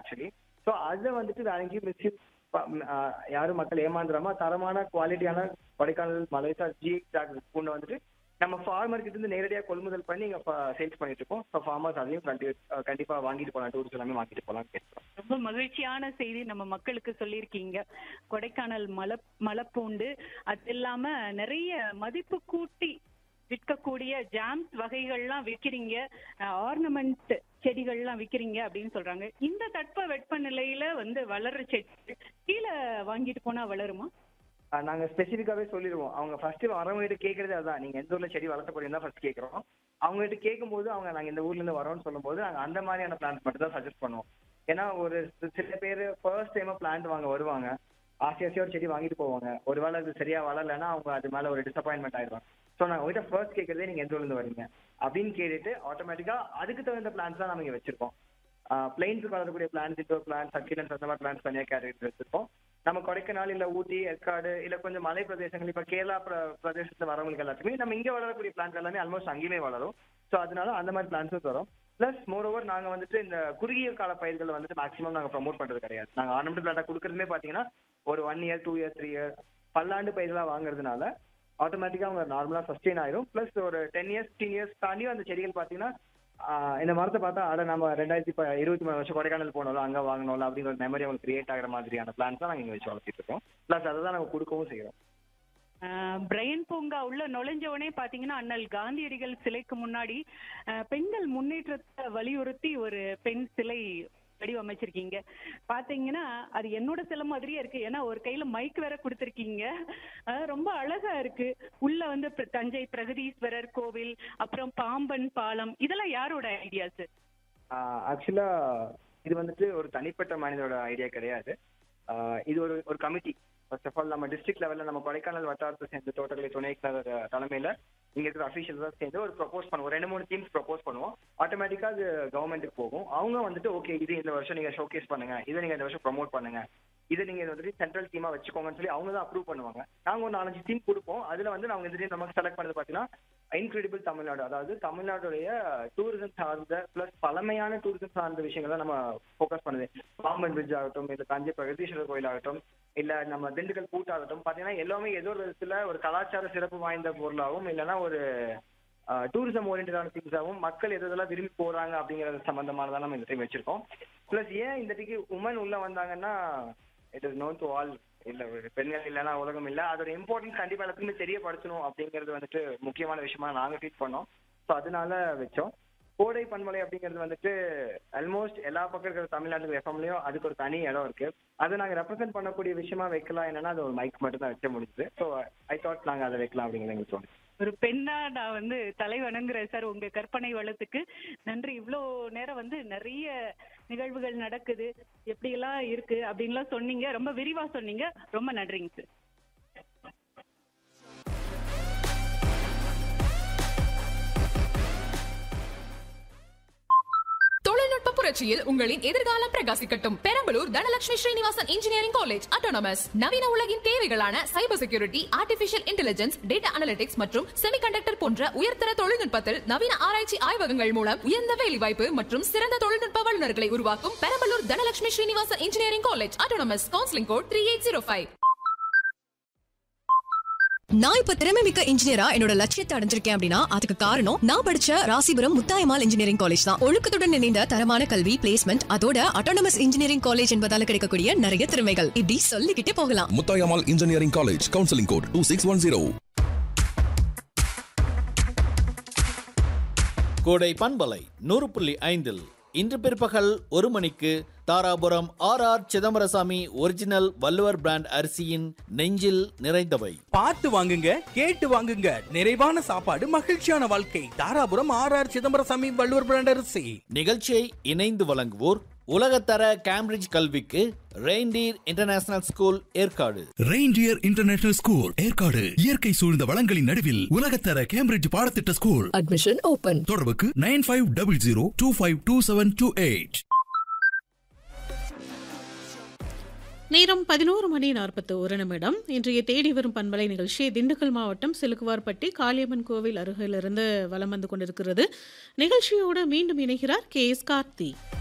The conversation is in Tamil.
ஆக்சுவலி ஸோ அதை வந்துட்டு வேற எங்கேயும் மிஸ்யூஸ் யாரும் மக்கள் ஏமாந்துடாம தரமான குவாலிட்டியான கொடைக்கானல் மலைசா ஜி பூண்டை வந்துட்டு நம்ம ஃபார்மர் கிட்ட இருந்து நேரடியாக கொள்முதல் பண்ணி இங்க சேல்ஸ் பண்ணிட்டு இருக்கோம் ஸோ ஃபார்மர்ஸ் அதையும் கண்டி கண்டிப்பா வாங்கிட்டு போகலாம் டூரிஸ்ட் எல்லாமே வாங்கிட்டு போகலாம் கேட்கிறோம் ரொம்ப மகிழ்ச்சியான செய்தி நம்ம மக்களுக்கு சொல்லியிருக்கீங்க கொடைக்கானல் மலை மலைப்பூண்டு அது இல்லாம நிறைய மதிப்பு கூட்டி விற்கக்கூடிய ஜாம்ஸ் வகைகள்லாம் விற்கிறீங்க ஆர்னமெண்ட் செடிகள்லாம் விற்கிறீங்க அப்படின்னு சொல்றாங்க இந்த தட்ப வெப்பநிலையில வந்து வளர்ற செடி கீழே வாங்கிட்டு போனா வளருமா ஆஹ் நாங்க ஸ்பெசிஃபிக்காவே சொல்லிடுவோம் அவங்க ஃபர்ஸ்ட் வரவங்க கிட்ட கேட்கறதே அதான் நீங்க எந்த ஊர்ல செடி வளர்த்த போறீங்க ஃபர்ஸ்ட் கேட்கறோம் அவங்க கிட்ட கேட்கும்போது அவங்க நாங்க இந்த ஊர்ல இருந்து வரோம்னு சொல்லும்போது நாங்க அந்த மாதிரியான பிளான்ஸ் மட்டும் தான் சஜஸ்ட் பண்ணுவோம் ஏன்னா ஒரு சி- சில பேர் ஃபர்ஸ்ட் டைமா பிளான்ட் வாங்க வருவாங்க ஆசை ஆசையா ஒரு செடி வாங்கிட்டு போவாங்க ஒருவேளை அது சரியா வளரலைன்னா அவங்க அது மேல ஒரு டிசப்பாயின்மெண்ட் ஆயிடுவாங்க ஸோ நாங்க உங்ககிட்ட ஃபர்ஸ்ட் கேட்கறதே நீங்க எந்த ஊர்ல இருந்து வரீங்க அப்படின்னு கேட்டுட்டு ஆட்டோமேட்டிக்கா அதுக்கு தகுந்த பிளான்ஸ் தான் நம்ம இங்க வச்சிருக்கோம் பிளைன்ஸுக்கு வளரக்கூடிய பிளான்ஸ் இன்டோர் பிளான்ஸ் சர்க்கிலன்ஸ் அந்த மாதிரி பிளான்ஸ் தனியாக கேட்டகரி வச்சிருக்கோம் நம்ம கொடைக்கானல் இல்ல ஊட்டி ஏற்காடு இல்ல கொஞ்சம் மலை பிரதேசங்கள் இப்ப கேரளா பிர- பிரதேசத்துல வரவங்களுக்கு எல்லாத்துக்குமே நம்ம இங்க வளரக்கூடிய பிளான்ஸ் எல்லாமே ஆல்மோஸ்ட் அங்கேயுமே வளரும் ஸோ அதனால அந்த மாதிரி பிளான்ஸும் தரோம் பிளஸ் மோர் ஓவர் நாங்க வந்துட்டு இந்த குறுகிய கால பயிர்களை வந்துட்டு மேக்ஸிமம் நாங்க ப்ரோமோட் பண்றது கிடையாது நாங்க ஆர்னமெண்ட் பிளான்டா கொடுக்கறதுமே பாத்தீங்கன்னா ஒரு one year two year three year பல்லாண்டு பயிர்களா வாங்குறதுனால ஆட்டோமேட்டிக்கா அவங்க நார்மலா சஸ்டெயின் ஆயிரும் பிளஸ் ஒரு டென் இயர்ஸ் ஃபிஃப்டீன் இயர்ஸ் தாண்டியும் அந்த செடிகள் பாத்தீங்கன்னா ஆஹ் இந்த மரத்தை பார்த்தா அட நம்ம ரெண்டாயிரத்தி ப- இருபத்தி மூணு வருஷம் கொடைக்கானல் போனோம்ல அங்க வாங்கினோம்ல அப்படிங்கிற ஒரு மெமரி அவங்களுக்கு கிரியேட் ஆகிற மாதிரியான பிளான்ஸ் தான் நாங்க இங்க வச்சு வளர்த்திட்டு இருக்கோம் பிளஸ் அதை தான் நாங்க கொடுக்கவும் செய்யறோம் ஆஹ் பிரையன் பூங்கா உள்ள நுழைஞ்சவனே பாத்தீங்கன்னா அண்ணல் காந்தியடிகள் சிலைக்கு முன்னாடி ஆஹ் பெண்கள் முன்னேற்றத்தை வலியுறுத்தி ஒரு பெண் சிலை வடிவமைச்சிருக்கீங்க பாத்தீங்கன்னா அது என்னோட சிலை மாதிரியே இருக்கு ஏன்னா ஒரு கையில மைக் வேற கொடுத்திருக்கீங்க ஆஹ் ரொம்ப அழகா இருக்கு உள்ள வந்து பிர- தஞ்சை பிரகதீஸ்வரர் கோவில் அப்புறம் பாம்பன் பாலம் இதெல்லாம் யாரோட ஐடியாஸ் ஆக்சுவலா இது வந்துட்டு ஒரு தனிப்பட்ட மனிதனோட ஐடியா கிடையாது ஆஹ் இது ஒரு ஒரு கமிட்டி ஃபர்ஸ்ட் ஆஃப் ஆல் நம்ம டிஸ்ட்ரிக்ட் லெவல்ல நம்ம கொடைக்கானல் வட்டாரத்தை சேர்ந்த தோட்டக்கலை துணைக்கர் தலைமையில இங்க இருக்கிற அஃபீஷியல்ஸ் தான் சேர்ந்து ஒரு ப்ரொபோஸ் பண்ணுவோம் ரெண்டு மூணு டீம்ஸ் ப்ரொபோஸ் பண்ணுவோம் ஆட்டோமேட்டிக்கா அது கவர்மெண்ட்டுக்கு போகும் அவங்க வந்துட்டு ஓகே இது இந்த வருஷம் நீங்க ஷோகேஸ் பண்ணுங்க இதை நீங்க இந்த வருஷம் ப்ரோமோட் பண்ணுங்க இதை நீங்க வந்துட்டு சென்ட்ரல் டீமா வச்சுக்கோங்கன்னு சொல்லி அவங்க தான் அப்ரூவ் பண்ணுவாங்க நாங்க ஒரு நாலஞ்சு டீம் கொடுப்போம் அதுல வந்து நாங்க இந்த team நமக்கு செலக்ட் பண்ணது பாத்தீங்கன்னா இன்கிரெடிபிள் தமிழ்நாடு அதாவது தமிழ்நாடுடைய டூரிசம் சார்ந்த பிளஸ் பழமையான டூரிசம் சார்ந்த விஷயங்களை நம்ம ஃபோக்கஸ் பண்ணுது பாம்பன் பிரிட்ஜ் ஆகட்டும் இல்ல தஞ்சை பிரகதீஸ்வரர் கோயில் ஆகட்டும் இல்ல நம்ம திண்டுக்கல் பூட் ஆகட்டும் பாத்தீங்கன்னா எல்லாமே ஏதோ ஒரு விதத்துல ஒரு கலாச்சார சிறப்பு வாய்ந்த பொருளாகவும் இல்லைன்னா ஒரு டூரிசம் ஓரியன்டான திங்ஸாகவும் மக்கள் எது எதெல்லாம் விரும்பி போறாங்க அப்படிங்கறது சம்பந்தமானதான் நம்ம இந்த டைம் வச்சிருக்கோம் பிளஸ் ஏன் இந்த டிக்கு உமன் உள்ள வந்தாங்கன்னா it is known to all இல்ல ஒரு பெண்கள் இல்லைன்னா உலகம் இல்ல அதோட இம்பார்ட்டன்ஸ் கண்டிப்பா எல்லாத்துக்குமே தெரியப்படுத்தணும் அப்படிங்கிறது வந்துட்டு முக்கியமான விஷயமா நாங்க ஃபீல் பண்ணோம் ஸோ அதனால வச்சோம் கோடை பண்பலை அப்படிங்கிறது வந்துட்டு ஆல்மோஸ்ட் எல்லா பக்கம் இருக்கிற தமிழ்நாட்டு எஃப்எம்லயும் அதுக்கு ஒரு தனி இடம் இருக்கு அதை நாங்க ரெப்ரசென்ட் பண்ணக்கூடிய விஷயமா வைக்கலாம் என்னன்னா அது ஒரு மைக் மட்டும் தான் வைக்க முடியுது ஸோ ஐ தாட் நாங்க அதை வைக்கலாம் அப்படிங்கிறது எங்களுக்கு தோணுது ஒரு பெண்ணா நான் வந்து தலை வணங்குறேன் சார் உங்க கற்பனை வளத்துக்கு நன்றி இவ்வளோ நேரம் வந்து நிறைய நிகழ்வுகள் நடக்குது எப்படியெல்லாம் இருக்கு அப்படின்லாம் சொன்னீங்க ரொம்ப விரிவா சொன்னீங்க ரொம்ப நன்றிங்க சார் தொழில்நுட்ப புரட்சியில் உங்களின் எதிர்காலம் பிரகாசிக்கட்டும் Perambalur Dhanalakshmi Srinivasan engineering college autonomous நவீன உலகின் தேவைகளான cyber security artificial intelligence data analytics மற்றும் செமிகண்டக்டர் போன்ற உயர்தர தொழில்நுட்பத்தில் நவீன ஆராய்ச்சி ஆய்வகங்கள் மூலம் உயர்ந்த வேலைவாய்ப்பு மற்றும் சிறந்த தொழில்நுட்ப வல்லுநர்களை உருவாக்கும் Perambalur Dhanalakshmi Srinivasan engineering college autonomous counselling code three eight zero five நான் இப்ப திறமை மிக்க இன்ஜினியரா என்னோட லட்சியத்தை அடைஞ்சிருக்கேன் அப்படின்னா அதுக்கு காரணம் நான் படிச்ச ராசிபுரம் முத்தாயமால் இன்ஜினியரிங் காலேஜ் தான் ஒழுக்கத்துடன் இணைந்த தரமான கல்வி பிளேஸ்மெண்ட் அதோட அட்டானமஸ் இன்ஜினியரிங் காலேஜ் என்பதால கிடைக்கக்கூடிய நிறைய திறமைகள் இப்படி சொல்லிக்கிட்டே போகலாம் Muthayammal engineering college counselling code two six one zero Kodai பண்பலை நூறு புள்ளி ஐந்தில் இன்று பிற்பகல் ஒரு மணிக்கு Dharapuram R R Chidambarasamy original Valluvar brand அரிசியின் நெஞ்சில் நிறைந்தவை பார்த்து வாங்குங்க கேட்டு வாங்குங்க நிறைவான சாப்பாடு மகிழ்ச்சியான வாழ்க்கை Dharapuram R R Chidambarasamy Valluvar brand அரிசி நிகழ்ச்சியை இணைந்து வழங்குவோர் உலகத்தர கேம்பிரிட்ஜ் கல்விக்கு reindeer international school Yercaud reindeer international school Yercaud இயற்கை சூழ்ந்த வளங்களின் நடுவில் உலகத்தர கேம்பிரிட்ஜ் பாடத்திட்ட ஸ்கூல் அட்மிஷன் ஓபன் தொடர்புக்கு nine five double zero two five two seven two eight நேரம் பதினோரு மணி நாற்பத்தி ஒரு நிமிடம் இன்றைய தேடி வரும் பண்பலை நிகழ்ச்சி திண்டுக்கல் மாவட்டம் சிலுக்குவார்பட்டி காளியம்மன் கோவில் அருகிலிருந்து வலம் வந்து கொண்டிருக்கிறது நிகழ்ச்சியோடு மீண்டும் இணைகிறார் கே எஸ் கார்த்தி